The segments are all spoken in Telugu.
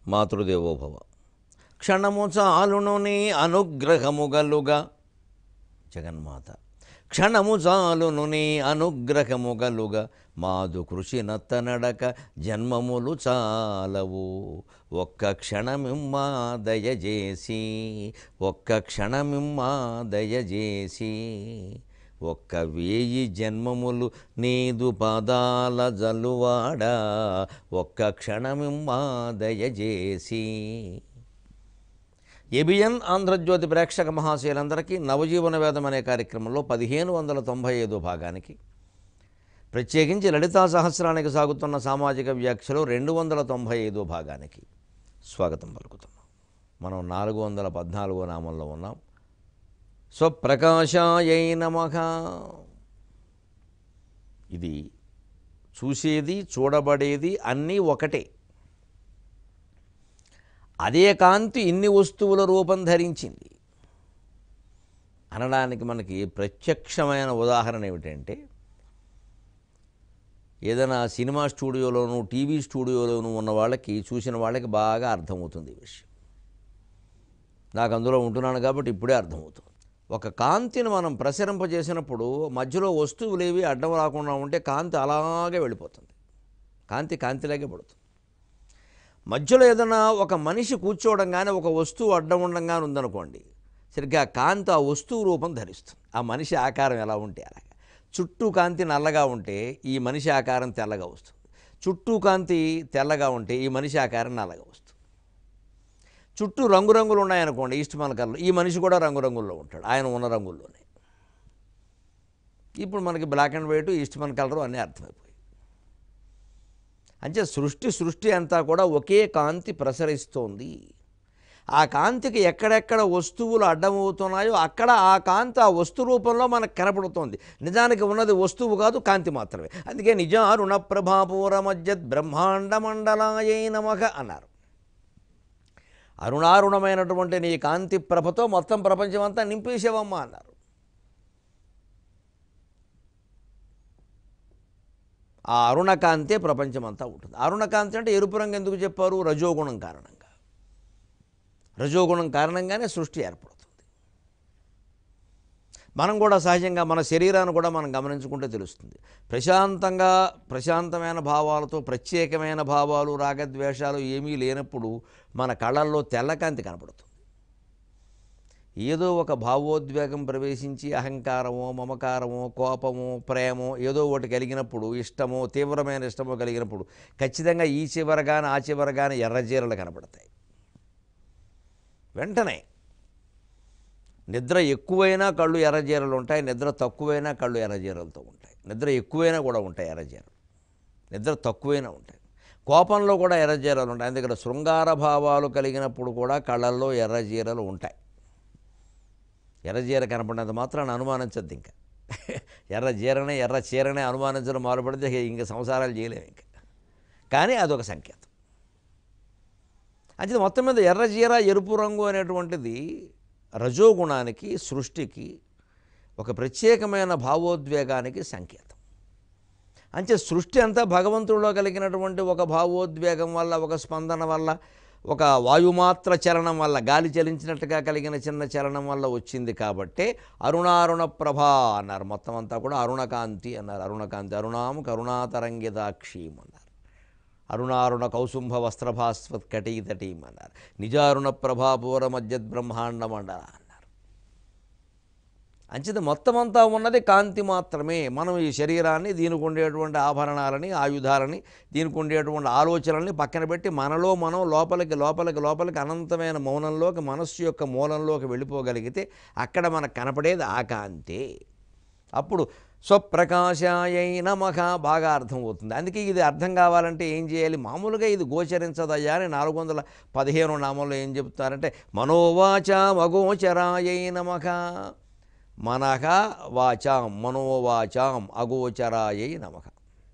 మాతృదేవోభవ క్షణము చాలును నీ అనుగ్రహముగలుగా జగన్మాత క్షణము చాలును నీ అనుగ్రహముగలుగా మాదు కృషి నత్తనడక జన్మములు చాలవు ఒక్క క్షణమిమ్మా దయచేసి ఒక్క క్షణమిమ్మా దయచేసి ఒక్క వేయి జన్మములు నీదు పాదాల జల్లువాడా ఒక్క క్షణమిమ్మా దయచేసి ఏబిఎన్ ఆంధ్రజ్యోతి ప్రేక్షక మహాశయులందరికీ నవజీవన వేదం అనే కార్యక్రమంలో పదిహేను వందల తొంభై ఐదో భాగానికి ప్రత్యేకించి లలితా సహస్రానికి సాగుతున్న సామాజిక వ్యాఖ్యలో రెండు వందల తొంభై ఐదో భాగానికి స్వాగతం పలుకుతున్నాం మనం నాలుగు వందల పద్నాలుగో నామంలో ఉన్నాం స్వప్రకాశాయై నమః ఇది చూసేది చూడబడేది అన్నీ ఒకటే అదే కాంతి ఇన్ని వస్తువుల రూపం ధరించింది అనడానికి మనకి ప్రత్యక్షమైన ఉదాహరణ ఏమిటంటే ఏదైనా సినిమా స్టూడియోలోను టీవీ స్టూడియోలోను ఉన్న వాళ్ళకి చూసిన వాళ్ళకి బాగా అర్థమవుతుంది ఈ విషయం నాకు అందులో ఉంటున్నాను కాబట్టి ఇప్పుడే అర్థమవుతుంది ఒక కాంతిని మనం ప్రసరింపజేసినప్పుడు మధ్యలో వస్తువులేవి అడ్డం రాకుండా ఉంటే కాంతి అలాగే వెళ్ళిపోతుంది కాంతి కాంతిలాగే పడుతుంది మధ్యలో ఏదైనా ఒక మనిషి కూర్చోవడం కానీ ఒక వస్తువు అడ్డం ఉండడం ఉందనుకోండి సరిగ్గా ఆ కాంతి ఆ వస్తువు రూపం ధరిస్తుంది ఆ మనిషి ఆకారం ఎలా ఉంటే అలాగా చుట్టూ కాంతి నల్లగా ఉంటే ఈ మనిషి ఆకారం తెల్లగా వస్తుంది చుట్టూ కాంతి తెల్లగా ఉంటే ఈ మనిషి ఆకారం నల్లగా వస్తుంది చుట్టూ రంగురంగులు ఉన్నాయనుకోండి ఈస్ట్ కలర్ ఈ మనిషి కూడా రంగురంగుల్లో ఉంటాడు ఆయన ఉన్న రంగుల్లోనే ఇప్పుడు మనకి బ్లాక్ అండ్ వైట్ ఈస్ట్ మన కలరు అన్నీ అర్థమైపోయి అంటే సృష్టి సృష్టి అంతా కూడా ఒకే కాంతి ప్రసరిస్తోంది ఆ కాంతికి ఎక్కడెక్కడ వస్తువులు అడ్డమవుతున్నాయో అక్కడ ఆ కాంతి ఆ వస్తు రూపంలో మనకు కనపడుతోంది నిజానికి ఉన్నది వస్తువు కాదు కాంతి మాత్రమే అందుకే నిజారుణ ప్రభాపూరమజ్జత్ బ్రహ్మాండ మండలాయ నమః అన్నారు అరుణారుణమైనటువంటి నీ కాంతి ప్రభతో మొత్తం ప్రపంచమంతా నింపేసేవమ్మా అన్నారు ఆ అరుణకాంతే ప్రపంచమంతా ఉంటుంది అరుణకాంతి అంటే ఎరుపు రంగు ఎందుకు చెప్పారు రజోగుణం కారణంగా రజోగుణం కారణంగానే సృష్టి ఏర్పడుతుంది మనం కూడా సహజంగా మన శరీరాన్ని కూడా మనం గమనించుకుంటే తెలుస్తుంది ప్రశాంతంగా ప్రశాంతమైన భావాలతో ప్రత్యేకమైన భావాలు రాగద్వేషాలు ఏమీ లేనప్పుడు మన కళ్ళల్లో తెల్లకాంతి కనపడుతుంది ఏదో ఒక భావోద్వేగం ప్రవేశించి అహంకారమో మమకారమో కోపమో ప్రేమో ఏదో ఒకటి కలిగినప్పుడు ఇష్టమో తీవ్రమైన ఇష్టమో కలిగినప్పుడు ఖచ్చితంగా ఈ చివర కానీ ఆ చివర కానీ ఎర్రజీరలు కనపడతాయి వెంటనే నిద్ర ఎక్కువైనా కళ్ళు ఎర్రజీరలు ఉంటాయి నిద్ర తక్కువైనా కళ్ళు ఎర్రజీరలతో ఉంటాయి నిద్ర ఎక్కువైనా కూడా ఉంటాయి ఎర్రజీరలు నిద్ర తక్కువైనా ఉంటాయి కోపంలో కూడా ఎర్రజీరలు ఉంటాయి అందుకని శృంగార భావాలు కలిగినప్పుడు కూడా కళ్ళల్లో ఎర్రజీరలు ఉంటాయి ఎర్రజీర కనపడినంత మాత్రాన్ని అనుమానించద్దు ఇంకా ఎర్ర జీరనే ఎర్ర చీరనే అనుమానించడం మొదలుపడితే ఇంకా సంసారాలు చేయలేము ఇంకా కానీ అదొక సంకేతం అంటే మొత్తం మీద ఎర్ర జీర ఎరుపు రంగు అనేటువంటిది రజోగుణానికి సృష్టికి ఒక ప్రత్యేకమైన భావోద్వేగానికి సంకేతం అంటే సృష్టి అంతా భగవంతుడిలో కలిగినటువంటి ఒక భావోద్వేగం వల్ల ఒక స్పందన వల్ల ఒక వాయుమాత్ర చలనం వల్ల గాలి చలించినట్టుగా కలిగిన చిన్న చలనం వల్ల వచ్చింది కాబట్టే అరుణారుణ ప్రభ అన్నారు మొత్తం అంతా కూడా అరుణకాంతి అన్నారు అరుణకాంతి అరుణాం కరుణాతరంగితాక్షీం అన్నారు అరుణారుణ కౌసుంభ వస్త్రభాస్వత్ కటీతటీం అన్నారు నిజారుణ ప్రభాపూర మధ్యద్ బ్రహ్మాండ మండల అన్నారు అంచేత మొత్తం అంతా ఉన్నది కాంతి మాత్రమే మనం ఈ శరీరాన్ని దీనికి ఉండేటువంటి ఆభరణాలని ఆయుధాలని దీనికి ఉండేటువంటి ఆలోచనల్ని పక్కన పెట్టి మనలో మనం లోపలికి లోపలికి లోపలికి అనంతమైన మౌనంలోకి మనస్సు యొక్క మూలంలోకి వెళ్ళిపోగలిగితే అక్కడ మనకు కనపడేది ఆ కాంతే అప్పుడు స్వప్రకాశాయై నమః బాగా అర్థమవుతుంది అందుకే ఇది అర్థం కావాలంటే ఏం చేయాలి మామూలుగా ఇది గోచరించదయ్యా అని నాలుగు వందల పదిహేను నామంలో ఏం చెప్తారంటే మనోవాచ అగోచరాయై నమః మనః వాచాం మనోవాచాం అగోచరాయై నమః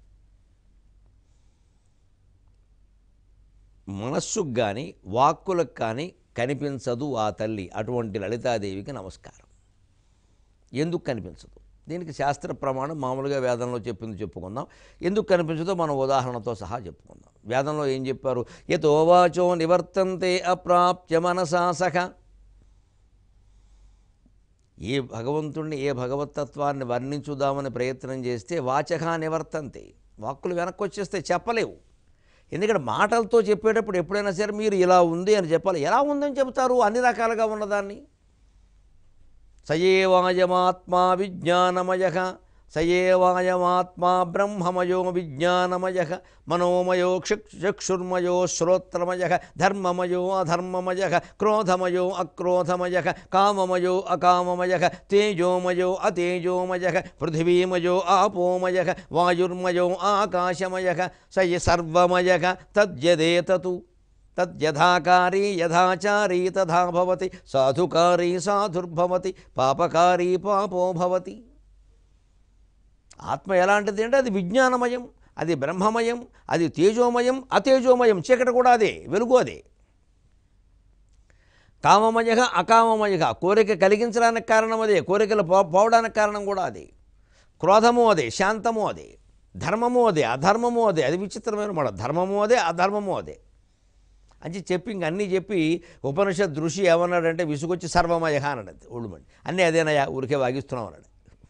మనస్సుకు కానీ వాక్కులకు కానీ కనిపించదు ఆ తల్లి అటువంటి లలితాదేవికి నమస్కారం ఎందుకు కనిపించదు దీనికి శాస్త్ర ప్రమాణం మామూలుగా వేదంలో చెప్పింది చెప్పుకుందాం ఎందుకు కనిపించదో మనం ఉదాహరణతో సహా చెప్పుకుందాం వేదంలో ఏం చెప్పారు యతో వాచో నివర్తంతే అప్రాప్య మనసా సఖ ఏ భగవంతుణ్ణి ఏ భగవతత్వాన్ని వర్ణించుదామని ప్రయత్నం చేస్తే వాచక నివర్తంతే వాక్కులు వెనక్కి వచ్చేస్తే చెప్పలేవు ఎందుకంటే మాటలతో చెప్పేటప్పుడు ఎప్పుడైనా సరే మీరు ఇలా ఉంది అని చెప్పాలి ఎలా ఉందని చెబుతారు అన్ని రకాలుగా ఉన్నదాన్ని సయేవాయమాత్మా విజ్ఞానమయ సయేవాయమాత్మా బ్రహ్మమయో విజ్ఞానమయ మనోమయో చక్షుర్మయో శ్రోత్రమయ ధర్మమయో అధర్మమయ క్రోధమయో అక్రోధమయ కామమయో అకామమయ తేజోమయో అతేజోమయ పృథివీమయో ఆపోమయ వాయుర్మయో ఆకాశమయ సయ సర్వమయ తద్యదేతతు తద్యథాకారీ యథాచారీ తథా భవతి సాధుకారీ సాధుర్భవతి పాపకారీ పాపో భవతి ఆత్మ ఎలాంటిది అంటే అది విజ్ఞానమయం అది బ్రహ్మమయం అది తేజోమయం అతేజోమయం చీకటి కూడా అదే వెలుగు అదే కామమయగా అకామమయగా కోరిక కలిగించడానికి కారణం అదే కోరికలు పో పోవడానికి కారణం కూడా అదే క్రోధము అదే శాంతము అదే ధర్మము అదే అధర్మము అదే అది విచిత్రమైన మాట ధర్మము అదే అధర్మము అదే అని చెప్పి ఇంక అన్నీ చెప్పి ఉపనిషత్ ఋషి ఏమన్నాడంటే విసుగొచ్చి సర్వమయ అన్నాడు ఒళ్ళుమండి అన్నీ అదేనయ్యా ఊరికే వాగిస్తున్నాం అన్నాడు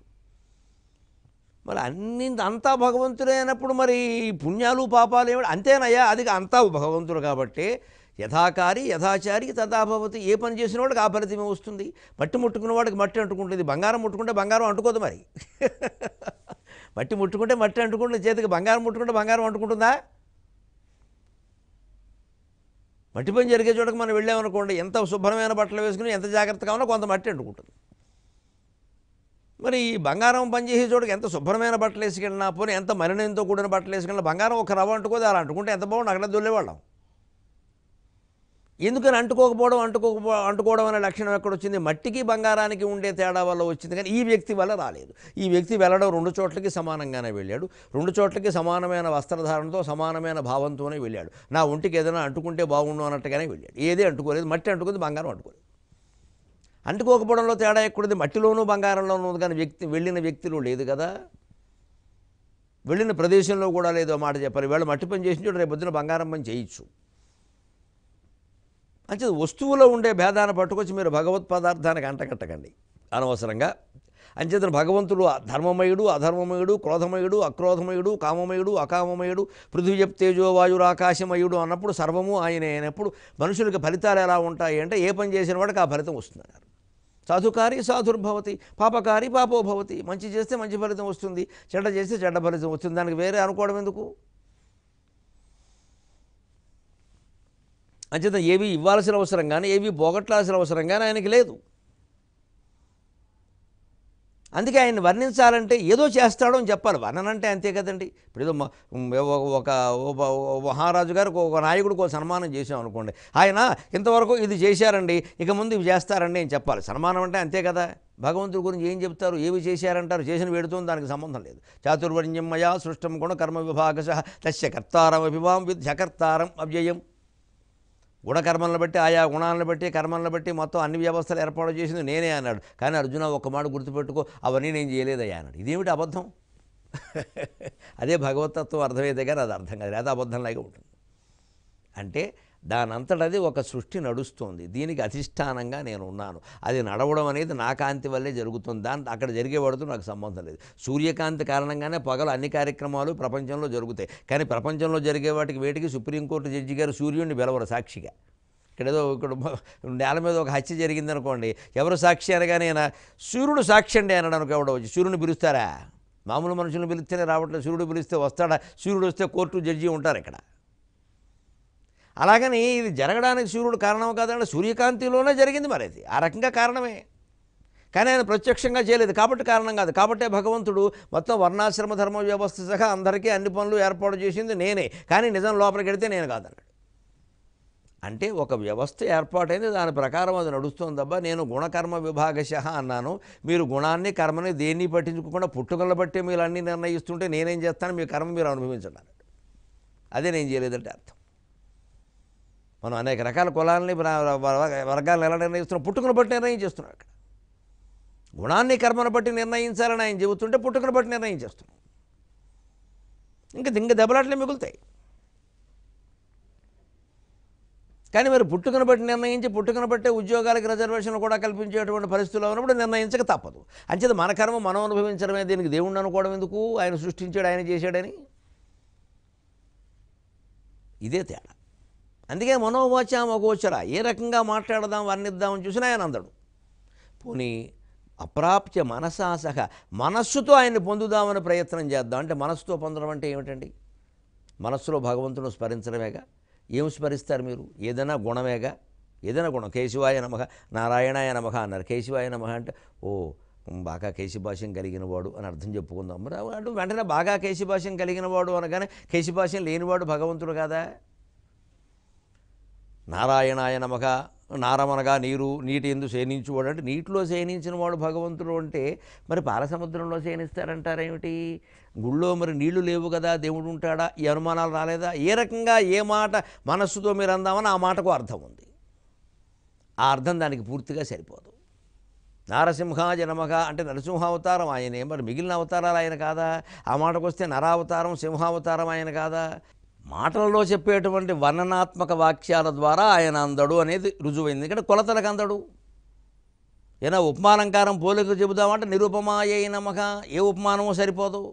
మరి అన్ని అంతా భగవంతుడే అయినప్పుడు మరి ఈ పుణ్యాలు పాపాలు ఏమిటి అంతేనయ్యా అది అంతా భగవంతుడు కాబట్టి యథాకారి యథాచారి తథాభవతి ఏ పని చేసిన వాడికి ఆ ఫలితమే వస్తుంది మట్టి ముట్టుకున్న వాడికి మట్టి అంటుకుంటుంది బంగారం ముట్టుకుంటే బంగారం అంటుకోదు మరి మట్టి ముట్టుకుంటే మట్టి అంటుకుంటుంది చేతికి బంగారం ముట్టుకుంటే బంగారం అంటుకుంటుందా మట్టి పని జరిగే చోటకి మనం వెళ్ళామనుకోండి ఎంత శుభ్రమైన బట్టలు వేసుకుని ఎంత జాగ్రత్తగా ఉన్నా కొంత మట్టి అంటుకుంటుంది మరి ఈ బంగారం పనిచేసే చోటకి ఎంత శుభ్రమైన బట్టలు వేసుకెళ్ళినా పోనీ ఎంత మలినంతో కూడిన బట్టలు వేసుకెళ్ళినా బంగారం ఒక రవ్వ అంటుకోదు అలా అంటుకుంటే ఎంత బాగుండు అక్కడ దొల్లేవాళ్ళం ఎందుకని అంటుకోకపోవడం అంటుకోకపో అంటుకోవడం అనే లక్షణం ఎక్కడొచ్చింది మట్టికి బంగారానికి ఉండే తేడా వల్ల వచ్చింది కానీ ఈ వ్యక్తి వల్ల రాలేదు ఈ వ్యక్తి వెళ్ళడం రెండు చోట్లకి సమానంగానే వెళ్ళాడు రెండు చోట్లకి సమానమైన వస్త్రధారణతో సమానమైన భావంతోనే వెళ్ళాడు నా ఒంటికి ఏదైనా అంటుకుంటే బాగుండు అన్నట్టుగానే వెళ్ళాడు ఏదే అంటుకోలేదు మట్టి అంటుకుంది బంగారం అంటుకోలేదు అంటుకోకపోవడంలో తేడా ఎక్కడుంది మట్టిలోనూ బంగారంలోనూ ఉంది కానీ వ్యక్తి వెళ్ళిన వ్యక్తిలో లేదు కదా వెళ్ళిన ప్రదేశంలో కూడా లేదో మాట చెప్పాలి వీళ్ళు మట్టి పని చేసిన చోట రేపు పొద్దున బంగారం పని చేయొచ్చు అంటే వస్తువులో ఉండే భేదాన్ని పట్టుకొచ్చి మీరు భగవత్ పదార్థానికి అంటకట్టకండి అనవసరంగా అంచేతను భగవంతుడు ధర్మమయుడు అధర్మమయుడు క్రోధమయుడు అక్రోధమయుడు కామమయుడు అకామమయుడు పృథ్వీ తేజో వాయురు ఆకాశమయుడు అన్నప్పుడు సర్వము ఆయనే అయినప్పుడు మనుషులకు ఫలితాలు ఎలా ఉంటాయి అంటే ఏ పని చేసిన వాడికి ఆ ఫలితం వస్తుందన్నారు సాధుకారి సాధుర్భవతి పాపకారి పాపో భవతి మంచి చేస్తే మంచి ఫలితం వస్తుంది చెడ్డ చేస్తే చెడ్డ ఫలితం వస్తుంది దానికి వేరే అనుకోవడం ఎందుకు అంచేత ఏవి ఇవ్వాల్సిన అవసరం కానీ ఏవి పోగొట్టాల్సిన అవసరం కానీ ఆయనకి లేదు అందుకే ఆయన వర్ణించాలంటే ఏదో చేస్తాడో అని చెప్పాలి వర్ణన అంటే అంతే కదండి ఇప్పుడు ఏదో మ- ఒక ఒక మహారాజు గారికి ఒక నాయకుడికి ఒక సన్మానం చేసాం అనుకోండి ఆయన ఇంతవరకు ఇది చేశారండి ఇక ముందు ఇవి చేస్తారండి అని చెప్పాలి సన్మానం అంటే అంతే కదా భగవంతుడి గురించి ఏం చెప్తారు ఏవి చేశారంటారు చేసిన వేడుతో దానికి సంబంధం లేదు చాతుర్వర్ణ్యం మయా సృష్టం గుణ కర్మ విభాగశ తస్య కర్తారం అభిమాం విద్యకర్తారం అవ్యయం గుణకర్మలను బట్టి ఆయా గుణాలను బట్టి కర్మలను బట్టి మొత్తం అన్ని వ్యవస్థలు ఏర్పాటు చేసింది నేనే అన్నాడు కానీ అర్జున ఒక్క మాట గుర్తుపెట్టుకో అవన్నీ నేను చేయలేదయ్యా అన్నాడు ఇదేమిటి అబద్ధం అదే భగవతత్వం అర్థమైతే కానీ అది అర్థం కాదు లేదా అబద్ధంలాగే ఉంటుంది అంటే దానంతటది ఒక సృష్టి నడుస్తోంది దీనికి అధిష్టానంగా నేను ఉన్నాను అది నడవడం అనేది నా కాంతి వల్లే జరుగుతుంది దాని అక్కడ జరిగే వాడితో నాకు సంబంధం లేదు సూర్యకాంతి కారణంగానే పగలు అన్ని కార్యక్రమాలు ప్రపంచంలో జరుగుతాయి కానీ ప్రపంచంలో జరిగే వాటికి వేటికి సుప్రీంకోర్టు జడ్జి గారు సూర్యుడిని పిలవరు సాక్షిగా ఇక్కడ ఏదో ఇక్కడ మ- నేల మీద ఒక హత్య జరిగిందనుకోండి ఎవరు సాక్షి అనగానే ఆయన సూర్యుడు సాక్షి అండి అనడానికి ఎవడో వచ్చి సూర్యుని పిలుస్తారా మామూలు మనుషులను పిలిస్తేనే రావట్లేదు సూర్యుడు పిలిస్తే వస్తాడా సూర్యుడు వస్తే కోర్టు జడ్జి ఉంటారు ఇక్కడ అలాగని ఇది జరగడానికి సూర్యుడు కారణం కాదంటే సూర్యకాంతిలోనే జరిగింది మరి అది ఆ రకంగా కారణమే కానీ ఆయన ప్రత్యక్షంగా చేయలేదు కాబట్టి కారణం కాదు కాబట్టే భగవంతుడు మొత్తం వర్ణాశ్రమ ధర్మ వ్యవస్థ సహా అందరికీ అన్ని పనులు ఏర్పాటు చేసింది నేనే కానీ నిజం లోపలికి వెడితే నేను కాదన్నాడు అంటే ఒక వ్యవస్థ ఏర్పాటైంది దాని ప్రకారం అది నడుస్తుందబ్బా నేను గుణకర్మ విభాగశ అన్నాను మీరు గుణాన్ని కర్మని దేన్ని పట్టించుకోకుండా పుట్టుకలను బట్టి మీరు అన్ని నిర్ణయిస్తుంటే నేనేం చేస్తాను మీ కర్మ మీరు అనుభవించండి అన్నాడు అదే నేను చేయలేదంటే అర్థం మనం అనేక రకాల కులాలని ప్ర- వ- వర్గాలను ఎలా నిర్ణయిస్తున్నాం పుట్టుకను బట్టి నిర్ణయం చేస్తున్నాం అక్కడ గుణాన్ని కర్మను బట్టి నిర్ణయించాలని ఆయన చెబుతుంటే పుట్టుకను బట్టి నిర్ణయించేస్తున్నాం ఇంకా దింగ దెబ్బలాట్లే మిగులుతాయి కానీ మరి పుట్టుకను బట్టి నిర్ణయించి పుట్టుకను బట్టే ఉద్యోగాలకు రిజర్వేషన్లు కూడా కల్పించేటువంటి పరిస్థితుల్లో ఉన్నప్పుడు నిర్ణయించక తప్పదు అంచేది మన కర్మ మనం అనుభవించడమే దీనికి దేవుణ్ణి అనుకోవడం ఎందుకు ఆయన సృష్టించాడు ఆయన చేశాడని ఇదే తేడా అందుకే మనోవాచాం అగోచర ఏ రకంగా మాట్లాడదాం వర్ణిద్దామని చూసినా ఆయన అందడు పోనీ అప్రాప్య మనసాసహ మనస్సుతో ఆయన్ని పొందుదామని ప్రయత్నం చేద్దాం అంటే మనస్సుతో పొందడం అంటే ఏమిటండి మనస్సులో భగవంతుని స్మరించడమేగా ఏం స్మరిస్తారు మీరు ఏదైనా గుణమేగా ఏదైనా గుణం కేశవాయ నమః నారాయణాయ నమః అన్నారు కేశవాయ నమః అంటే ఓ బాగా కేశభాష్యం కలిగిన వాడు అని అర్థం చెప్పుకుందాం మరి వాడు వెంటనే బాగా కేశభాష్యం కలిగిన వాడు అనగానే కేశభాష్యం లేనివాడు భగవంతుడు కాదా నారాయణాయ నమక నారమనగా నీరు నీటి ఎందు శయనించువాడు అంటే నీటిలో శయనించిన వాడు భగవంతుడు అంటే మరి పాలసముద్రంలో శయనిస్తారంటారేమిటి గుళ్ళో మరి నీళ్లు లేవు కదా దేవుడు ఉంటాడా ఈ అనుమానాలు రాలేదా ఏ రకంగా ఏ మాట మనస్సుతో మీరు అందామని ఆ మాటకు అర్థం ఉంది ఆ అర్థం దానికి పూర్తిగా సరిపోదు నారసింహాజ నమక అంటే నరసింహావతారం ఆయనే మరి మిగిలిన అవతారాలు ఆయన కాదా ఆ మాటకు వస్తే నరావతారం సింహావతారం ఆయన కాదా మాటలలో చెప్పేటువంటి వర్ణనాత్మక వాక్యాల ద్వారా ఆయన అందడు అనేది రుజువైంది ఎందుకంటే కొలతలకు అందడు ఏనా ఉపమానంకారం పోలిక చెబుదామంటే నిరుపమాయ నమక ఏ ఉపమానమో సరిపోదు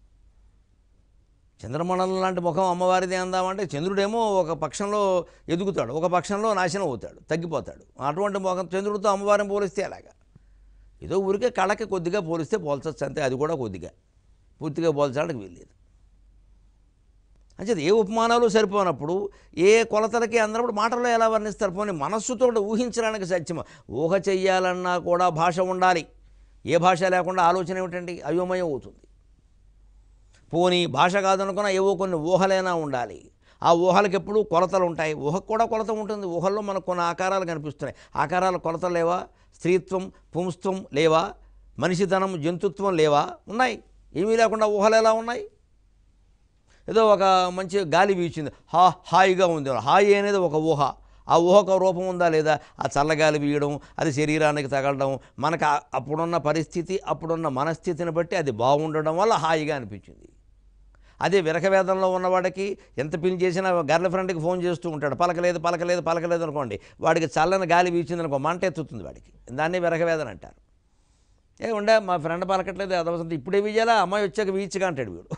చంద్రమండలం లాంటి ముఖం అమ్మవారిది అందామంటే చంద్రుడేమో ఒక పక్షంలో ఎదుగుతాడు ఒక పక్షంలో నాశనం అవుతాడు తగ్గిపోతాడు అటువంటి ముఖం చంద్రుడితో అమ్మవారిని పోలిస్తే అలాగా ఏదో ఊరికే కళకి కొద్దిగా పోలిస్తే పోల్చచ్చు అంతే అది కూడా కొద్దిగా పూర్తిగా పోల్చడానికి వీల్లేదు అంచేది ఏ ఉపమానాలు సరిపోనప్పుడు ఏ కొలతలకి అందరప్పుడు మాటల్లో ఎలా వర్ణిస్తారు పోనీ మనస్సుతో ఊహించడానికి సత్యమా ఊహ చెయ్యాలన్నా కూడా భాష ఉండాలి ఏ భాష లేకుండా ఆలోచన ఏమిటండి అయోమయం అవుతుంది పోనీ భాష కాదనుకున్నా ఏవో కొన్ని ఊహలైనా ఉండాలి ఆ ఊహలకు ఎప్పుడు కొలతలు ఉంటాయి ఊహకు కూడా కొలత ఉంటుంది ఊహల్లో మనకు కొన్ని ఆకారాలు కనిపిస్తున్నాయి ఆకారాల కొలతలు లేవా స్త్రీత్వం పుంస్త్వం లేవా మనిషితనం జంతుత్వం లేవా ఉన్నాయి ఏమీ లేకుండా ఊహలు ఎలా ఉన్నాయి ఏదో ఒక మంచి గాలి వీచింది హా హాయిగా ఉంది హాయి అనేది ఒక ఊహ ఆ ఊహకు రూపం ఉందా లేదా ఆ చల్లగాలి వీయడం అది శరీరానికి తగలడం మనకు ఆ- అప్పుడున్న పరిస్థితి అప్పుడున్న మనస్థితిని బట్టి అది బాగుండడం వల్ల హాయిగా అనిపించింది అదే విరకవేదంలో ఉన్నవాడికి ఎంత పిన్ చేసినా గర్ల్ ఫ్రెండ్కి ఫోన్ చేస్తూ ఉంటాడు పలకలేదు పలకలేదు పలకలేదు అనుకోండి వాడికి చల్లని గాలి వీచింది అనుకో మంట ఎత్తుతుంది వాడికి దాన్ని విరకవేదన అంటారు ఏ ఉండే మా ఫ్రెండ్ పలకట్లేదు అదవసరం ఇప్పుడే వీయాలా అమ్మాయి వచ్చాక వీచిగా అంటాడు వీడు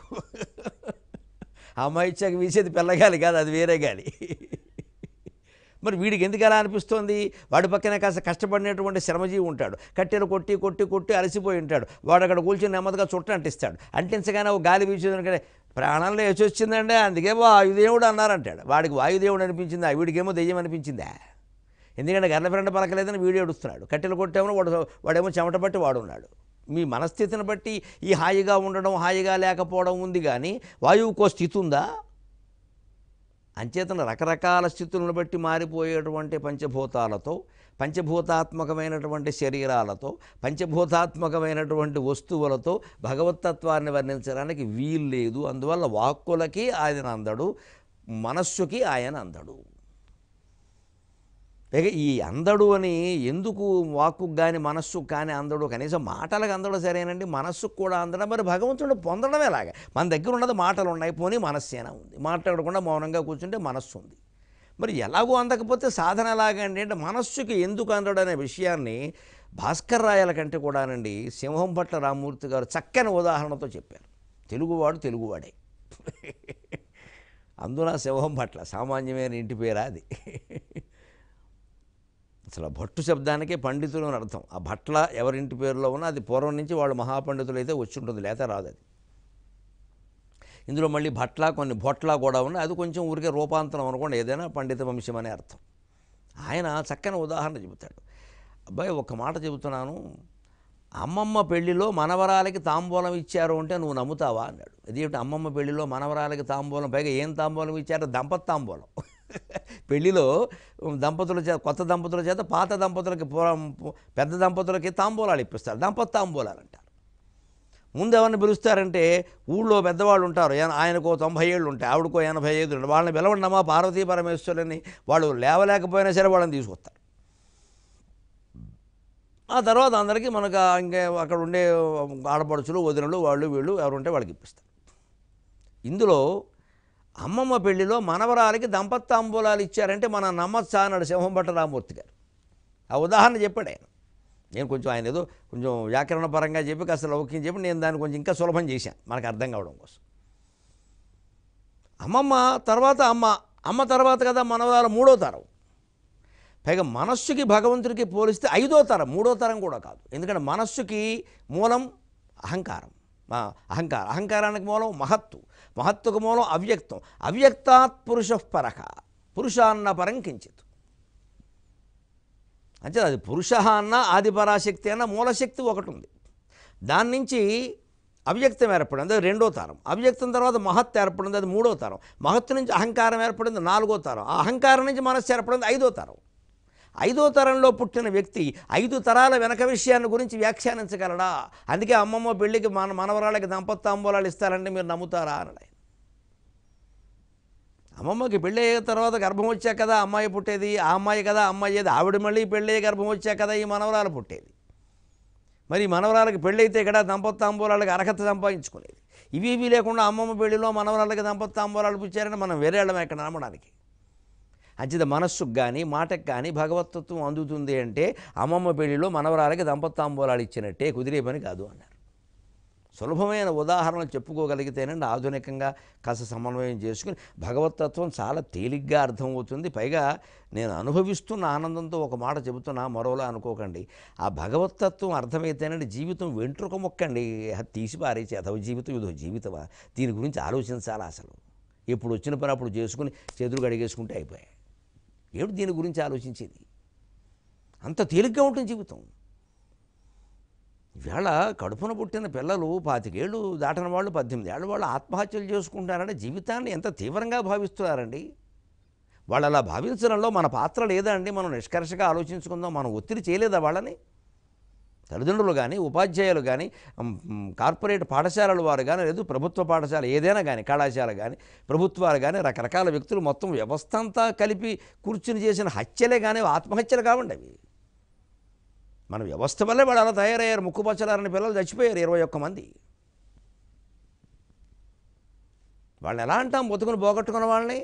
ఆ అమ్మాయి వచ్చాక వీసేది పిల్లగాలి కాదు అది వేరే గాలి మరి వీడికి ఎందుకు ఎలా అనిపిస్తోంది వాడి పక్కనే కాస్త కష్టపడినటువంటి శ్రమజీవి ఉంటాడు కట్టెలు కొట్టి కొట్టి కొట్టి అలసిపోయి ఉంటాడు వాడు అక్కడ కూర్చొని నెమ్మదిగా చుట్ట అంటిస్తాడు అంటించగానే ఒక గాలి వీచేదనుకనే ప్రాణంలో వేసి వచ్చిందంటే అందుకే వాయుదేవుడు అన్నారంటాడు వాడికి వాయుదేవుడు అనిపించిందా వీడికేమో దెయ్యం అనిపించిందా ఎందుకంటే గర్ల ఫ్రెండ్ పలకలేదని వీడు ఏడుస్తున్నాడు కట్టెలు కొట్టేమో వాడు వాడేమో చెమట బట్టి వాడున్నాడు మీ మనస్థితిని బట్టి ఈ హాయిగా ఉండడం హాయిగా లేకపోవడం ఉంది కానీ వాయువుకో స్థితి ఉందా అంచేతన రకరకాల స్థితులను బట్టి మారిపోయేటువంటి పంచభూతాలతో పంచభూతాత్మకమైనటువంటి శరీరాలతో పంచభూతాత్మకమైనటువంటి వస్తువులతో భగవతత్వాన్ని వర్ణించడానికి వీలు లేదు అందువల్ల వాక్కులకి ఆయన అందడు మనస్సుకి ఆయన అందడు పైగా ఈ అందడు అని ఎందుకు వాక్కుకు కానీ మనస్సుకు కానీ అందడు కనీసం మాటలకు అందడు సరేనండి మనస్సుకు కూడా అందడం మరి భగవంతుడు పొందడమే లాగా మన దగ్గర ఉన్నది మాటలు ఉన్నాయి పోనీ మనస్సేనా ఉంది మాట్లాడకుండా మౌనంగా కూర్చుంటే మనస్సు ఉంది మరి ఎలాగో అందకపోతే సాధన ఎలాగండి అంటే మనస్సుకి ఎందుకు అందడు అనే విషయాన్ని భాస్కర్ రాయల కంటే కూడానండి సింహం పట్ల రామూర్తి గారు చక్కని ఉదాహరణతో చెప్పారు తెలుగువాడు తెలుగువాడే అందున సింహం పట్ల సామాన్యమైన ఇంటి పేరా అది అసలు ఆ భట్టు శబ్దానికే పండితులు అని అర్థం ఆ భట్ల ఎవరింటి పేరులో ఉన్నా అది పూర్వం నుంచి వాళ్ళు మహాపండితులు అయితే వచ్చి ఉంటుంది లేత రాదు అది ఇందులో మళ్ళీ భట్ల కొన్ని భొట్ల కూడా ఉన్నాయి అది కొంచెం ఊరికే రూపాంతరం అనుకోండి ఏదైనా పండిత వంశం అనే అర్థం ఆయన చక్కని ఉదాహరణ చెబుతాడు అబ్బాయి ఒక మాట చెబుతున్నాను అమ్మమ్మ పెళ్లిలో మనవరాలకి తాంబూలం ఇచ్చారు అంటే నువ్వు నమ్ముతావా అన్నాడు అదేమిటి అమ్మమ్మ పెళ్లిలో మనవరాలకి తాంబూలం పైగా ఏం తాంబూలం ఇచ్చారు దంపత్ తాంబూలం పెళ్లిలో దంపతుల చేత కొత్త దంపతుల చేత పాత దంపతులకి పూర్వం పెద్ద దంపతులకి తాంబూలాలు ఇప్పిస్తారు దంపత్ తాంబూలాలు అంటారు ముందు ఎవరిని పిలుస్తారంటే ఊళ్ళో పెద్దవాళ్ళు ఉంటారు ఆయన- ఆయనకో తొంభై ఏళ్ళు ఉంటాయి ఆవిడకో ఎనభై ఐదు ఉంటాయి వాళ్ళని పిలవండమ్మా పార్వతీ పరమేశ్వరుని వాళ్ళు లేవలేకపోయినా సరే వాళ్ళని తీసుకొస్తారు ఆ తర్వాత అందరికీ మనకు ఆ ఇంకా అక్కడ ఉండే ఆడపడుచులు వదినలు వాళ్ళు వీళ్ళు ఎవరు ఉంటే వాళ్ళకి ఇప్పిస్తారు ఇందులో అమ్మమ్మ పెళ్లిలో మనవరాలకి దంపత్తాంబూలాలు ఇచ్చారంటే మన నమ్మచ్చా అన్నాడు సింహంభట్ట రామూర్తి గారు ఆ ఉదాహరణ చెప్పాడు ఆయన నేను కొంచెం ఆయన ఏదో కొంచెం వ్యాకరణ పరంగా చెప్పి కాస్త లౌక్యం చెప్పి నేను దాన్ని కొంచెం ఇంకా సులభం చేశాను మనకు అర్థం కావడం కోసం అమ్మమ్మ తర్వాత అమ్మ అమ్మ తర్వాత కదా మనవరాలు మూడో తరం పైగా మనస్సుకి భగవంతుడికి పోలిస్తే ఐదో తరం మూడో తరం కూడా కాదు ఎందుకంటే మనస్సుకి మూలం అహంకారం ఆ, అహంకారం అహంకారానికి మూలం మహత్తు మహత్తుకు మూలం అవ్యక్తం అవ్యక్తాత్ పురుష పరక పురుషాన్న పరం కించిత్ అంటే అది పురుష అన్న ఆది పరాశక్తి అన్న మూలశక్తి ఒకటి ఉంది దాని నుంచి అవ్యక్తం ఏర్పడింది అది రెండో తరం అవ్యక్తం తర్వాత మహత్ ఏర్పడింది అది మూడో తరం మహత్తు నుంచి అహంకారం ఏర్పడింది నాలుగో తరం ఆ అహంకారం నుంచి మనస్సు ఏర్పడింది ఐదో తరం ఐదో తరంలో పుట్టిన వ్యక్తి ఐదు తరాల వెనక విషయాన్ని గురించి వ్యాఖ్యానించగలడా అందుకే అమ్మమ్మ పెళ్ళికి మన మనవరాళ్ళకి దంపత్తాంబూలాలు ఇస్తారంటే మీరు నమ్ముతారా అన్నాడు ఆయన. అమ్మమ్మకి పెళ్ళి అయిన తర్వాత గర్భం వచ్చాక కదా అమ్మాయి పుట్టేది ఆ అమ్మాయి కదా అమ్మాయి ఏది ఆవిడ మళ్ళీ పెళ్ళి అయ్యి గర్భం వచ్చాక కదా ఈ మనవరాలు పుట్టేది మరి ఈ మనవరాలకి పెళ్ళి అయితే ఇక్కడ దంపత్తాంబూలాలకి అర్హత సంపాదించుకునేది ఇవి ఇవి లేకుండా అమ్మమ్మ పెళ్ళిలో మనవరాలకి దంపత్తాంబూలాలు పుచ్చారని మనం వేరే వాళ్ళం ఎక్కడ నమ్మడానికి అంచేత మనస్సుకు కానీ మాటకు కానీ భగవతత్వం అందుతుంది అంటే అమ్మమ్మ పెళ్లిలో మనవరాలకి దంపత్తాంబూలాలు ఇచ్చినట్టే కుదిరే పని కాదు అన్నారు సులభమైన ఉదాహరణలు చెప్పుకోగలిగితేనండి ఆధునికంగా కాస్త సమన్వయం చేసుకుని భగవతత్వం చాలా తేలిగ్గా అర్థమవుతుంది పైగా నేను అనుభవిస్తున్న ఆనందంతో ఒక మాట చెబుతున్నా మరోలా అనుకోకండి ఆ భగవతత్వం అర్థమైతేనండి జీవితం వెంట్రుక మొక్కండి అది తీసి పారేసి అథవ జీవితం ఇదో జీవితమా దీని గురించి ఆలోచించాలి అసలు ఎప్పుడు వచ్చిన పని అప్పుడు చేసుకుని చేతులు కడిగేసుకుంటే అయిపోయాయి ఏమిటి దీని గురించి ఆలోచించేది అంత తేలిగ్గా ఉంటుంది జీవితం ఇవాళ కడుపున పుట్టిన పిల్లలు పాతికేళ్ళు దాటిన వాళ్ళు పద్దెనిమిది ఏళ్ళ వాళ్ళు ఆత్మహత్యలు చేసుకుంటారంటే జీవితాన్ని ఎంత తీవ్రంగా భావిస్తున్నారండి వాళ్ళు అలా భావించడంలో మన పాత్ర లేదా అండి మనం నిష్కర్షగా ఆలోచించుకుందాం మనం ఒత్తిడి చేయలేదా వాళ్ళని తల్లిదండ్రులు కానీ ఉపాధ్యాయులు కానీ ఉమ్, ఉమ్, కార్పొరేట్ పాఠశాలల వారు కానీ లేదు ప్రభుత్వ పాఠశాల ఏదైనా కానీ కళాశాల కానీ ప్రభుత్వాలు కానీ రకరకాల వ్యక్తులు మొత్తం వ్యవస్థ అంతా కలిపి కూర్చుని చేసిన హత్యలే కానీ ఆత్మహత్యలు కావండి అవి మన వ్యవస్థ వల్లే వాళ్ళు అలా తయారయ్యారు ముక్కుపచ్చలారని పిల్లలు చచ్చిపోయారు ఇరవై ఒక్క మంది వాళ్ళని ఎలా అంటాం బతుకుని పోగొట్టుకున్న వాళ్ళని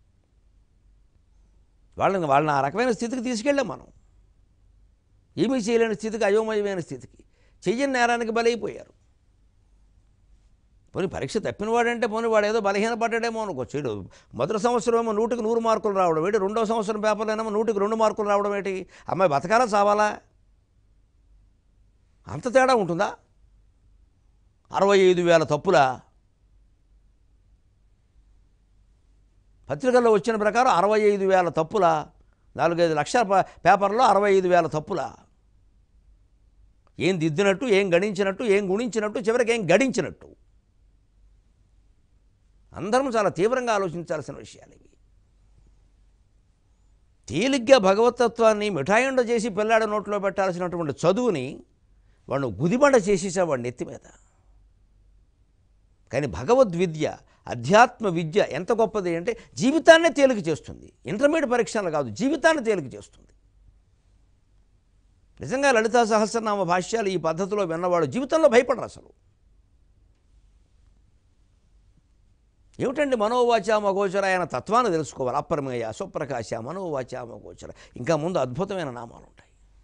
వాళ్ళని వాళ్ళని ఆ రకమైన స్థితికి తీసుకెళ్ళాం మనం ఏమీ చేయలేని స్థితికి అయోమయమైన స్థితికి చెయ్యని నేరానికి బలైపోయారు పోనీ పరీక్ష తప్పినవాడంటే పోనీ వాడు ఏదో బలహీనపడ్డాడేమో అనుకోవచ్చు వీడు మొదటి సంవత్సరం ఏమో నూటికి నూరు మార్కులు రావడం ఏంటి రెండో సంవత్సరం పేపర్లోనేమో నూటికి రెండు మార్కులు రావడం ఏంటి అమ్మాయి బతకాలా చావాలా అంత తేడా ఉంటుందా అరవై ఐదు వేల తప్పులా పత్రికల్లో వచ్చిన ప్రకారం అరవై ఐదు వేల తప్పులా నాలుగైదు లక్షల ప- పేపర్లో అరవై ఐదు వేల తప్పులా ఏం దిద్దినట్టు ఏం గణించినట్టు ఏం గుణించినట్టు చివరికి ఏం గడించినట్టు అందరం చాలా తీవ్రంగా ఆలోచించాల్సిన విషయాలు ఇవి తేలిగ్గా భగవతత్వాన్ని మిఠాయిండ చేసి పిల్లాడి నోట్లో పెట్టాల్సినటువంటి చదువుని వాడు గుదిబండ చేసేసావాడు నెత్తి మీద కానీ భగవద్విద్య అధ్యాత్మ విద్య ఎంత గొప్పది అంటే జీవితాన్నే తేలిక చేస్తుంది ఇంటర్మీడియట్ పరీక్షలు కాదు జీవితాన్ని తేలిక చేస్తుంది నిజంగా లలితా సహస్రనామ భాష్యాలు ఈ పద్ధతిలో విన్నవాడు జీవితంలో భయపడరు అసలు ఏమిటండి మనోవాచ మగోచర ఆయన తత్వాన్ని తెలుసుకోవాలి అప్రమేయ సుప్రకాశ మనోవాచ మగోచర ఇంకా ముందు అద్భుతమైన నామాలు ఉంటాయి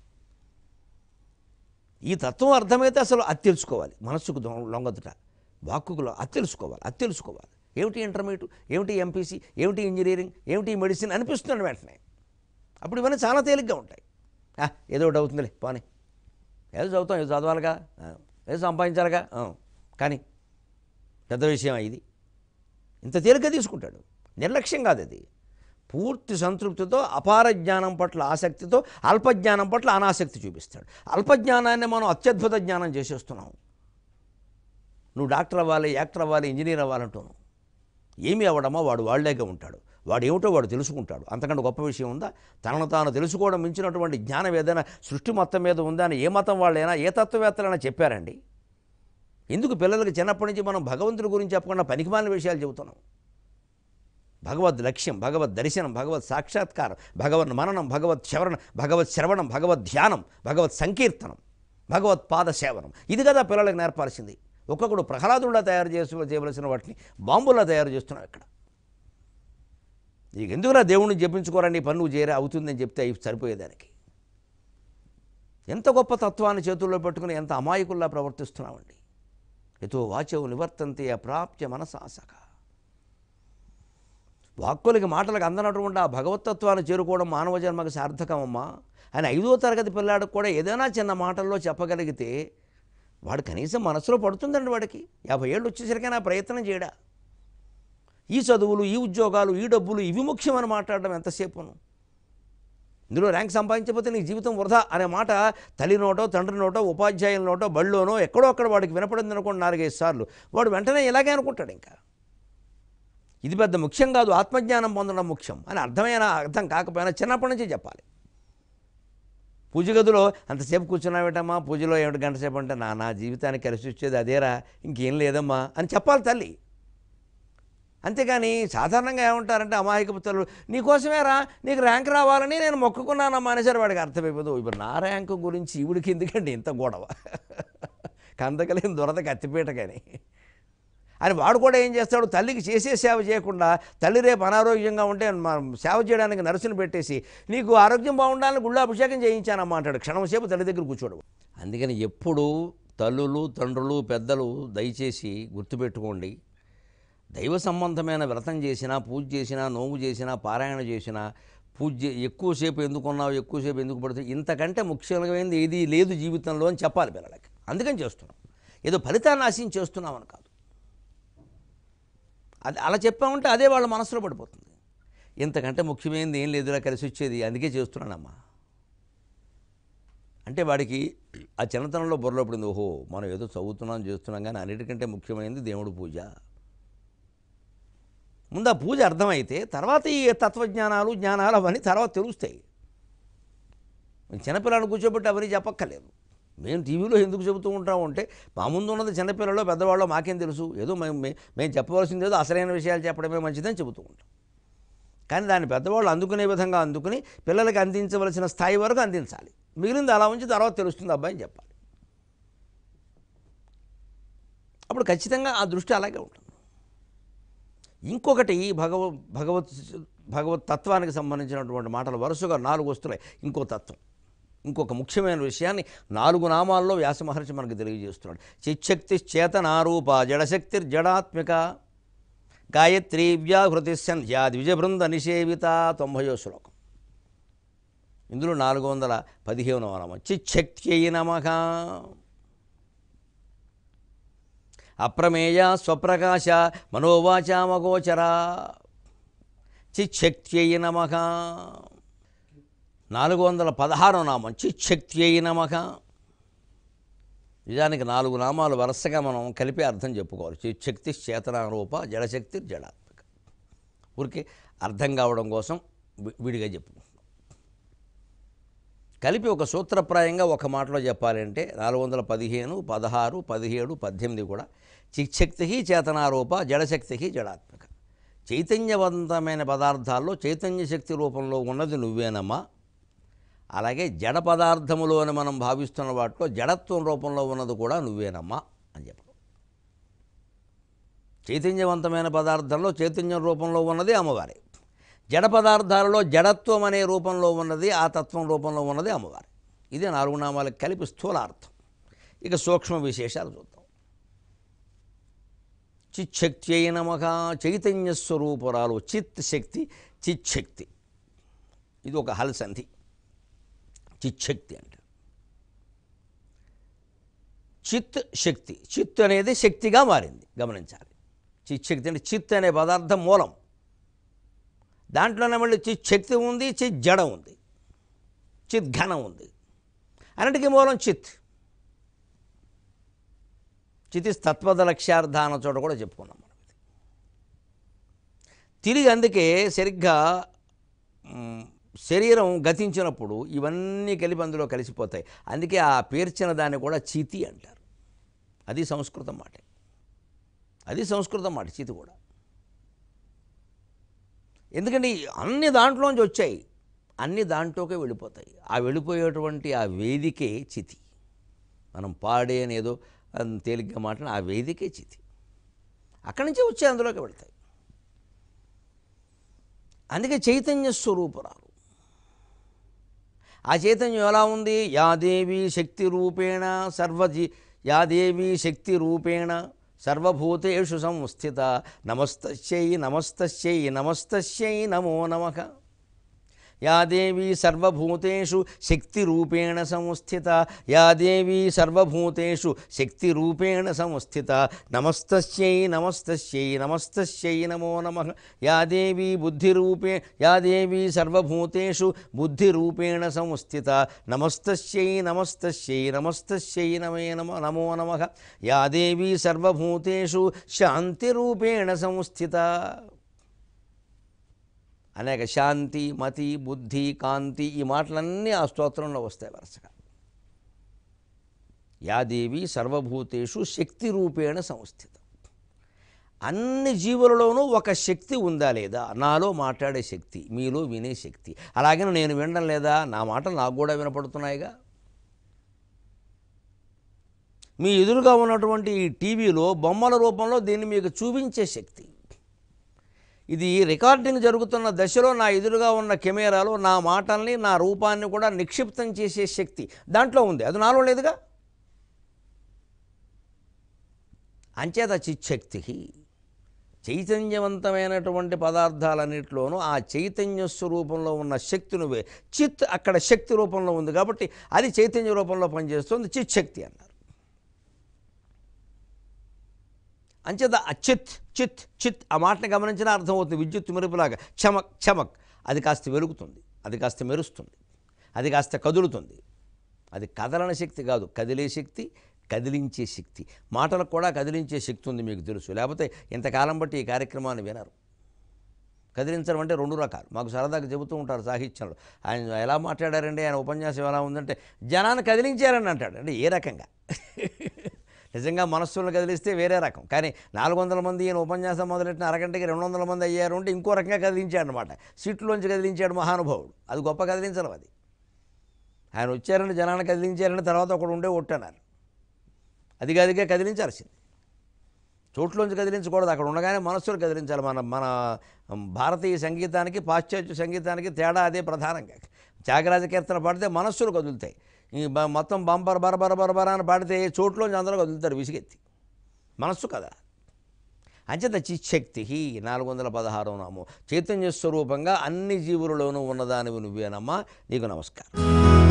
ఈ తత్వం అర్థమైతే అసలు అది తెలుసుకోవాలి మనస్సుకు దొ- లొంగదుట వాక్కులో అది తెలుసుకోవాలి అది తెలుసుకోవాలి ఏమిటి ఇంటర్మీడియట్ ఏమిటి ఎంపీసీ ఏమిటి ఇంజనీరింగ్ ఏమిటి మెడిసిన్ అనిపిస్తున్నాడు వెంటనే అప్పుడు ఇవన్నీ చాలా తేలిగ్గా ఉంటాయి ఆ, ఏదో ఒకటి అవుతుందిలే పోనీ ఏదో చదువుతాం ఏదో చదవాలిగా ఆ, ఏదో సంపాదించాలిగా ఆ, కానీ పెద్ద విషయం ఇది ఇంత తేలిక తీసుకుంటాడు నిర్లక్ష్యం కాదు అది పూర్తి సంతృప్తితో అపార జ్ఞానం పట్ల ఆసక్తితో అల్పజ్ఞానం పట్ల అనాసక్తి చూపిస్తాడు అల్పజ్ఞానాన్ని మనం అత్యద్భుత జ్ఞానం చేసేస్తున్నాం నువ్వు డాక్టర్ అవ్వాలి యాక్టర్ అవ్వాలి ఇంజనీర్ అవ్వాలంటున్నావు ఏమి అవ్వడమో వాడు వాళ్ళేగా ఉంటాడు వాడు ఏమిటో వాడు తెలుసుకుంటాడు అంతకంటే గొప్ప విషయం ఉందా తనను తాను తెలుసుకోవడం మించినటువంటి జ్ఞానం ఏదైనా సృష్టి మొత్తం మీద ఉందా అని ఏ మతం వాళ్ళైనా ఏ తత్వవేత్తలైనా చెప్పారండి ఎందుకు పిల్లలకి చిన్నప్పటి నుంచి మనం భగవంతుడి గురించి చెప్పకుండా పనికిమాలిన విషయాలు చెబుతున్నాం భగవద్ లక్ష్యం భగవద్ దర్శనం భగవత్ సాక్షాత్కారం భగవద్ మననం భగవత్ శ్రవణం భగవత్ శ్రవణం భగవద్ ధ్యానం భగవత్ సంకీర్తనం భగవత్ పాద సేవనం ఇది కదా పిల్లలకు నేర్పాల్సింది ఒక్కొక్కడు ప్రహ్లాదుల్లా తయారు చేసి చేయవలసిన వాటిని బాంబుల్లా తయారు చేస్తున్నావు ఇక్కడ నీకు ఎందుకురా దేవుణ్ణి జపించుకోరని పని నువ్వు చేయరా అవుతుందని చెప్తే అవి సరిపోయేదానికి ఎంత గొప్ప తత్వాన్ని చేతుల్లో పెట్టుకుని ఎంత అమాయకుల్లా ప్రవర్తిస్తున్నామండి ఎతో వాచవు నివర్తంతే అప్రాప్య మనసాసక వాక్కులకి మాటలకు అందనటువంటి ఆ భగవతత్వాన్ని చేరుకోవడం మానవ జన్మకు సార్థకమమ్మా అని ఐదో తరగతి పిల్లాడికి కూడా ఏదైనా చిన్న మాటల్లో చెప్పగలిగితే వాడు కనీసం మనసులో పడుతుందండి వాడికి యాభై ఏళ్ళు వచ్చేసరికైనా ప్రయత్నం చేయడా ఈ చదువులు ఈ ఉద్యోగాలు ఈ డబ్బులు ఇవి ముఖ్యమని మాట్లాడడం ఎంతసేపును ఇందులో ర్యాంక్ సంపాదించకపోతే నీ జీవితం వృధా అనే మాట తల్లి నోటో తండ్రి నోటో ఉపాధ్యాయుల నోటో బళ్ళోనో ఎక్కడో అక్కడ వాడికి వినపడింది అనుకోండి నాలుగైదు సార్లు వాడు వెంటనే ఇలాగే అనుకుంటాడు ఇంకా ఇది పెద్ద ముఖ్యం కాదు ఆత్మజ్ఞానం పొందడం ముఖ్యం అని అర్థమైన అర్థం కాకపోయినా చిన్నప్పటి నుంచి చెప్పాలి పూజ గదిలో అంతసేపు కూర్చున్నావేటమ్మా పూజలో ఏమిటి గంట సేపు అంటే నా నా జీవితానికి కలిసి వచ్చేది అదేరా ఇంకేం లేదమ్మా అని చెప్పాలి తల్లి అంతేగాని సాధారణంగా ఏమంటారంటే అమాయకపు తల్లు నీకోసమేరా నీకు ర్యాంక్ రావాలని నేను మొక్కుకున్నానమ్మా అనేసరి వాడికి అర్థమైపోదు ఇప్పుడు నా ర్యాంకు గురించి ఈవిడికి ఎందుకండి ఇంత గొడవ కందకలేని దొరద కత్తిపీట కానీ అని వాడు కూడా ఏం చేస్తాడు తల్లికి చేసే సేవ చేయకుండా తల్లి రేపు అనారోగ్యంగా ఉంటే మా సేవ చేయడానికి నర్సుని పెట్టేసి నీకు ఆరోగ్యం బాగుండాలని గుళ్ళో అభిషేకం చేయించానమ్మా అంటాడు క్షణంసేపు తల్లి దగ్గర కూర్చోడు అందుకని ఎప్పుడు తల్లులు తండ్రులు పెద్దలు దయచేసి గుర్తుపెట్టుకోండి దైవ సంబంధమైన వ్రతం చేసినా పూజ చేసినా నోము చేసినా పారాయణ చేసినా పూజ చే- ఎక్కువసేపు ఎందుకున్నావు ఎక్కువసేపు ఎందుకు పడుతుంది ఇంతకంటే ముఖ్యమైనది ఏది లేదు జీవితంలో అని చెప్పాలి పిల్లలకి అందుకని చేస్తున్నాం ఏదో ఫలితాన్ని ఆశించి చేస్తున్నామని కాదు అది అలా చెప్పామంటే అదే వాళ్ళ మనసులో పడిపోతుంది ఇంతకంటే ముఖ్యమైనది ఏం లేదురా కలిసి వచ్చేది అందుకే చేస్తున్నానమ్మా అంటే వాడికి ఆ చిన్నతనంలో బుర్రలో పడింది ఓహో మనం ఏదో చదువుతున్నాం చేస్తున్నాం కానీ అన్నిటికంటే ముఖ్యమైనది దేవుడు పూజ ముందు ఆ పూజ అర్థమైతే తర్వాత ఈ తత్వజ్ఞానాలు జ్ఞానాలు అవన్నీ తర్వాత తెలుస్తాయి చిన్నపిల్లలను కూర్చోబెట్టి అవన్నీ చెప్పక్కర్లేదు మేము టీవీలో ఎందుకు చెబుతూ ఉంటాం అంటే మా ముందు ఉన్నది చిన్నపిల్లలు పెద్దవాళ్ళు మాకేం తెలుసు ఏదో మేము మే- మేము చెప్పవలసింది ఏదో అసలైన విషయాలు చెప్పడమే మంచిదని చెబుతూ ఉంటాం కానీ దాన్ని పెద్దవాళ్ళు అందుకునే విధంగా అందుకుని పిల్లలకి అందించవలసిన స్థాయి వరకు అందించాలి మిగిలింది అలా ఉంచి తర్వాత తెలుస్తుంది అబ్బాయి అని చెప్పాలి అప్పుడు ఖచ్చితంగా ఆ దృష్టి అలాగే ఉంటుంది ఇంకొకటి భగవ భగవత్ భగవత్ తత్వానికి సంబంధించినటువంటి మాటలు వరుసగా నాలుగు వస్తున్నాయి ఇంకో తత్వం ఇంకొక ముఖ్యమైన విషయాన్ని నాలుగు నామాల్లో వ్యాస మహర్షి మనకు తెలియజేస్తున్నాడు చిచ్చక్తి చేతనారూప జడశక్తి జడాత్మిక గాయత్రీ వ్యాహృతి సంధ్యా ద్విజబృంద నిషేవిత తొంభయో శ్లోకం ఇందులో నాలుగు వందల పదిహేనవ నామం చిచ్చక్త్యై నమః అప్రమేయ స్వప్రకాశ మనోవాచామగోచర చిచ్చక్త్యై నమః నాలుగు వందల పదహారో నామం చిచ్చక్త్యై నమః నిజానికి నాలుగు నామాలు వరుసగా మనం కలిపి అర్థం చెప్పుకోవాలి చిచ్చక్తి చేతనారూప జడశక్తి జడాత్మక ఊరికే అర్థం కావడం కోసం వి- విడిగా చెప్పుకుంటున్నాం కలిపి ఒక సూత్రప్రాయంగా ఒక మాటలో చెప్పాలంటే నాలుగు వందల పదిహేను పదహారు పదిహేడు పద్దెనిమిది కూడా చిచ్చక్తి చేతనారూప జడశక్తి జడాత్మక చైతన్యవంతమైన పదార్థాల్లో చైతన్య శక్తి రూపంలో ఉన్నది నువ్వేనమ్మా అలాగే జడ పదార్థములు అని మనం భావిస్తున్న వాటిలో జడత్వం రూపంలో ఉన్నది కూడా నువ్వేనమ్మా అని చెప్పడం చైతన్యవంతమైన పదార్థంలో చైతన్యం రూపంలో ఉన్నది అమ్మవారే జడ పదార్థాలలో జడత్వం అనే రూపంలో ఉన్నది ఆ తత్వం రూపంలో ఉన్నది అమ్మవారి ఇది నాలుగు నామాలకు కలిపి స్థూలార్థం ఇక సూక్ష్మ విశేషాలు చూద్దాం చిచ్చక్తి నమక చైతన్య స్వరూపురాలు చిత్ శక్తి చిచ్చక్తి ఇది ఒక హల్ సంధి చిచ్చక్తి అంటే చిత్ శక్తి చిత్ అనేది శక్తిగా మారింది గమనించాలి చిచ్చక్తి అంటే చిత్ అనే పదార్థం మూలం దాంట్లోనే మళ్ళీ చిత్ శక్తి ఉంది చిత్ జడ ఉంది చిత్ ఘనం ఉంది అన్నిటికీ మూలం చిత్ చితి తత్వద లక్ష్యార్థ అన్న చోట కూడా చెప్పుకున్నాం మనం ఇది తిరిగి అందుకే సరిగ్గా మ్, శరీరం గతించినప్పుడు ఇవన్నీ కలిపి అందులో కలిసిపోతాయి అందుకే ఆ పేర్చిన దాన్ని కూడా చితి అంటారు అది సంస్కృతం మాట అది సంస్కృతం మాట చితి కూడా ఎందుకంటే ఈ అన్ని దాంట్లోంచి వచ్చాయి అన్ని దాంట్లోకే వెళ్ళిపోతాయి ఆ వెళ్ళిపోయేటువంటి ఆ వేదికే చితి మనం పాడే అనేదో అది తేలిగ్గా మాట్లాడిన ఆ వేదికే చితి అక్కడి నుంచే వచ్చి అందులోకి వెళ్తాయి అందుకే చైతన్య స్వరూపురాలు ఆ చైతన్యం ఎలా ఉంది యాదేవి శక్తి రూపేణ సర్వజీ యాదేవి శక్తి రూపేణ సర్వభూతేషు సంస్థిత నమస్తస్యై నమస్తస్యై నమస్తస్యై నమో నమః యా దేవీ సర్వభూతేషు శక్తిరూపేణ సంస్థిత యా దేవీ సర్వభూతేషు శక్తిరూపేణ సంస్థిత నమస్తస్యై నమస్తస్యై నమస్తస్యై నమో నమః యా దేవీ బుద్ధిరూపే యా దేవీ సర్వభూతేషు బుద్ధిరూపేణ సంస్థిత నమస్తస్యై నమస్తస్యై నమస్తస్యై నమే నమ నమో నమః యా దేవీ సర్వభూతేషు శాంతిరూపేణ సంస్థిత అనేక శాంతి మతి బుద్ధి కాంతి ఈ మాటలన్నీ ఆ స్తోత్రంలో వస్తాయి వరుసగా యాదేవి సర్వభూతేషు శక్తి రూపేణ సంస్థిత అన్ని జీవులలోనూ ఒక శక్తి ఉందా లేదా నాలో మాట్లాడే శక్తి మీలో వినే శక్తి అలాగే నేను వినడం లేదా నా మాటలు నాకు కూడా వినపడుతున్నాయిగా మీ ఎదురుగా ఉన్నటువంటి ఈ టీవీలో బొమ్మల రూపంలో దీన్ని మీకు చూపించే శక్తి ఇది రికార్డింగ్ జరుగుతున్న దశలో నా ఎదురుగా ఉన్న కెమెరాలో నా మాటల్ని నా రూపాన్ని కూడా నిక్షిప్తం చేసే శక్తి దాంట్లో ఉంది అది నాలో లేదుగా అంచేత చిచ్చక్తి చైతన్యవంతమైనటువంటి పదార్థాలన్నింటిలోనూ ఆ చైతన్య స్వరూపంలో ఉన్న శక్తిని వే- చిత్ అక్కడ శక్తి రూపంలో ఉంది కాబట్టి అది చైతన్య రూపంలో పనిచేస్తుంది చిచ్చక్తి అన్నారు అంచేత ఆ చిత్ చిత్ చిత్ ఆ మాటని గమనించినా అర్థమవుతుంది విద్యుత్ మెరుపులాగా చమక్ చమక్ అది కాస్త వెలుగుతుంది అది కాస్త మెరుస్తుంది అది కాస్త కదులుతుంది అది కదలని శక్తి కాదు కదిలే శక్తి కదిలించే శక్తి మాటలకు కూడా కదిలించే శక్తి ఉంది మీకు తెలుసు లేకపోతే ఇంతకాలం బట్టి ఈ కార్యక్రమాన్ని వినరు కదిలించడం అంటే రెండు రకాలు మాకు సరదాగా చెబుతూ ఉంటారు సాహిత్యంలో ఆయన ఎలా మాట్లాడారండి ఆయన ఉపన్యాసం ఎలా ఉందంటే జనాన్ని కదిలించారని అంటాడు అంటే ఏ రకంగా నిజంగా మనస్సులను కదిలిస్తే వేరే రకం కానీ నాలుగు వందల మంది ఈయన ఉపన్యాసం మొదలెట్టిన అరగంటకి రెండు వందల మంది అయ్యారు అంటే ఇంకో రకంగా కదిలించాడు అనమాట సీట్లోంచి కదిలించాడు మహానుభావుడు అది గొప్ప కదిలించడం అది ఆయన వచ్చారని జనాన్ని కదిలించారని తర్వాత ఒకడు ఉండే ఒట్టన్నారు అది గదిగా కదిలించాల్సింది చోట్లోంచి కదిలించకూడదు అక్కడ ఉండగానే మనస్సులు కదిలించాలి మన మన భారతీయ సంగీతానికి పాశ్చాత్య సంగీతానికి తేడా అదే ప్రధానంగా త్యాగరాజ కీర్తన పాడితే మనస్సులు కదులుతాయి ఈ బ- మొత్తం బంపర్ బరబర బరబర అని పాడితే చోట్లోంచి అందరూ కదులుతారు విసిగెత్తి మనస్సు కదా అంచేత చిచ్చక్తి నాలుగు వందల పదహారో నామం చైతన్య స్వరూపంగా అన్ని జీవులలోనూ ఉన్నదానివి నువ్వేనమ్మా నీకు నమస్కారం